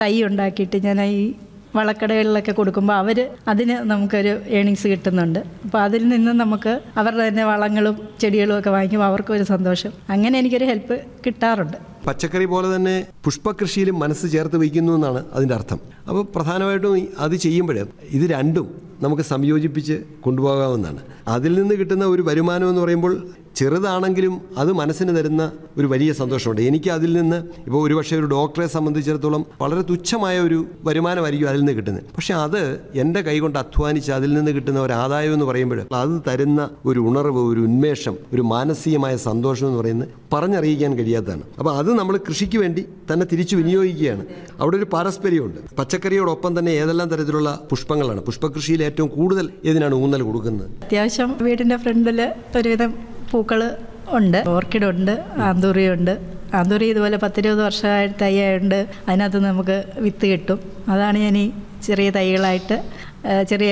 തൈ ഉണ്ടാക്കിയിട്ട് ഞാൻ ഈ വളക്കടകളിലൊക്കെ കൊടുക്കുമ്പോൾ അവർ അതിന് നമുക്കൊരു ഏണിങ്സ് കിട്ടുന്നുണ്ട് അപ്പോൾ അതിൽ നിന്ന് നമുക്ക് അവരുടെ തന്നെ വളങ്ങളും ചെടികളും ഒക്കെ വാങ്ങിക്കുമ്പോൾ അവർക്കൊരു സന്തോഷം അങ്ങനെ എനിക്കൊരു ഹെൽപ്പ് കിട്ടാറുണ്ട് പച്ചക്കറി പോലെ തന്നെ പുഷ്പകൃഷിയിലും മനസ്സ് ചേർത്ത് വയ്ക്കുന്നു എന്നാണ് അതിൻ്റെ അർത്ഥം അപ്പോൾ പ്രധാനമായിട്ടും ഈ അത് ചെയ്യുമ്പോൾ ഇത് രണ്ടും നമുക്ക് സംയോജിപ്പിച്ച് കൊണ്ടുപോകാവുന്നതാണ് അതിൽ നിന്ന് കിട്ടുന്ന ഒരു വരുമാനം എന്ന് പറയുമ്പോൾ ചെറുതാണെങ്കിലും അത് മനസ്സിന് തരുന്ന ഒരു വലിയ സന്തോഷമുണ്ട് എനിക്ക് അതിൽ നിന്ന് ഇപ്പോൾ ഒരുപക്ഷെ ഒരു ഡോക്ടറെ സംബന്ധിച്ചിടത്തോളം വളരെ തുച്ഛമായ ഒരു വരുമാനമായിരിക്കും അതിൽ നിന്ന് കിട്ടുന്നത് പക്ഷേ അത് എൻ്റെ കൈകൊണ്ട് അധ്വാനിച്ച് അതിൽ നിന്ന് കിട്ടുന്ന ഒരു ആദായം എന്ന് പറയുമ്പോൾ അത് തരുന്ന ഒരു ഉണർവ് ഒരു ഉന്മേഷം ഒരു മാനസികമായ സന്തോഷം എന്ന് പറയുന്നത് പറഞ്ഞറിയിക്കാൻ കഴിയാത്തതാണ് അപ്പോൾ അത് നമ്മൾ കൃഷിക്ക് വേണ്ടി തന്നെ തിരിച്ചു വിനിയോഗിക്കുകയാണ് അവിടെ ഒരു പാരസ്പര്യമുണ്ട് പച്ചക്കറിയോടൊപ്പം തന്നെ ഏതെല്ലാം തരത്തിലുള്ള പുഷ്പങ്ങളാണ് പുഷ്പകൃഷിയിൽ ഏറ്റവും കൂടുതൽ ഏതിനാണ് ഊന്നൽ കൊടുക്കുന്നത് അത്യാവശ്യം വീടിൻ്റെ ഫ്രണ്ടിൽ ഒരുവിധം പൂക്കൾ ഉണ്ട് ഓർക്കിഡ് ഉണ്ട് ആന്തൂറി ഉണ്ട് ആന്തൂറി ഇതുപോലെ പത്തിരുപത് വർഷമായ തൈയായതുകൊണ്ട് അതിനകത്ത് നമുക്ക് വിത്ത് കിട്ടും അതാണ് ഞാൻ ഈ ചെറിയ തൈകളായിട്ട് ആ, ചെറിയ